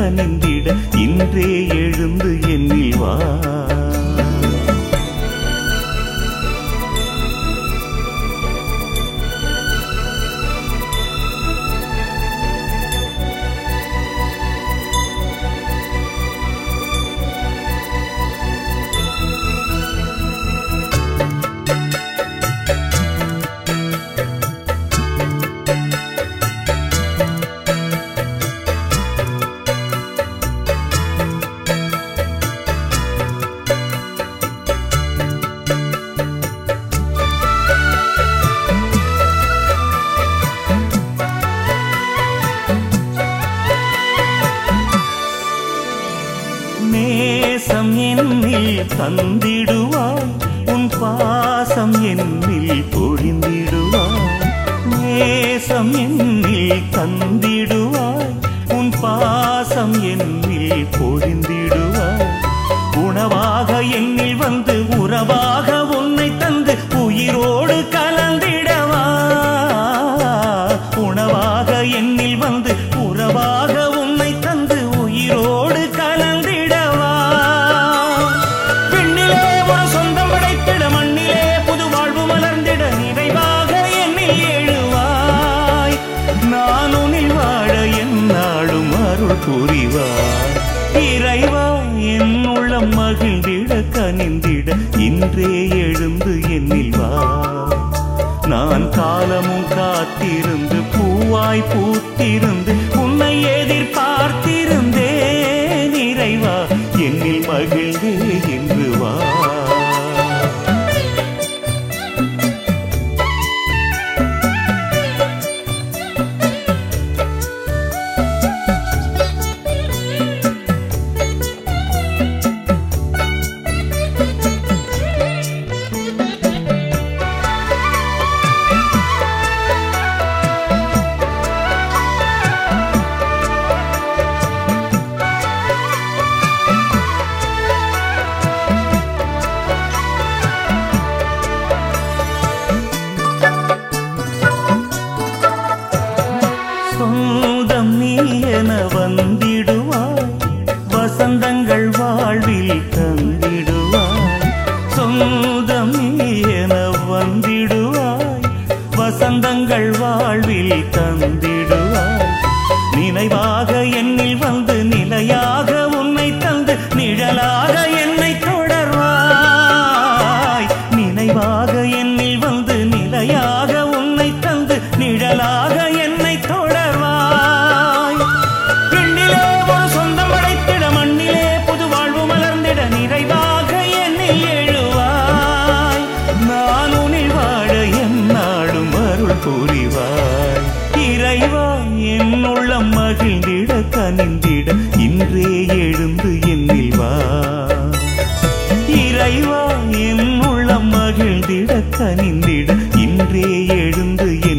கனிந்திட இன்றே எழுந்து என்னில் வா நேசம் என்னில் தந்திடுவாய் உன் பாசம் என்னில் பொழிந்திடுவாய் நேசம் என்னில் தந்திடுவாய் உன் பாசம் என்னில் பொழிந்திடுவாய் உணவாக என்னில் வந்து உறவாக உன்னை தந்து உயிரோடு கலந்திடவா உணவாக என்னில் வந்து உறவாக உன்னை தந்து உயிரோடு கலந்திடவா விண்ணிலே ஒரு சொந்தம் படைத்திட மண்ணிலே புது வாழ்வு மலர்ந்திட நிறைவாக என்னில் எழுவாய் நான் உன்னில் வாழ என்னாலும் அருள் புரிவாய் இறைவா என் உள்ளம் மகிழ்ந்திட கனிந்திட இன்றே எழுந்து என்னில் வா நான் காலமும் காத்திருந்து பூவாய் பூத்திருந்து உன்னை எதிர்பார்த்திருந்தேன் இறைவா என்னில் மகிழ்ந்தே என்று வா சொந்தம் நீ என வந்திடுவாய் வசந்தங்கள் வாழ்வில் தந்திடுவாய் சொந்தம் நீ என வந்திடுவாய் வசந்தங்கள் வாழ்வில் தந்திடுவாய் நினைவாக என்னில் வந்து நிலையாக உன்னை தந்து நிழலாக என்னை தொடர்வாய் நினைவாக என்னில் வந்து நிலையாக உன்னை தந்து நிழலாக என்னை தொடர்வாய் பெண்ணிலே ஒரு சொந்தம் படைத்திட மண்ணிலே புது வாழ்வு மலர்ந்திட நிறைவாக என்னில் எழுவாய் நான் உன்னில் வாழ என்னாடும் அருள் புரிவாய் இறைவா என் உள்ளம் மகிழ்ந்திட கனிந்திட இன்றே எழுந்து என்னில் வா இறைவா என் உள்ளம் மகிழ்ந்திட கனிந்திட இன்றே எழுந்து என்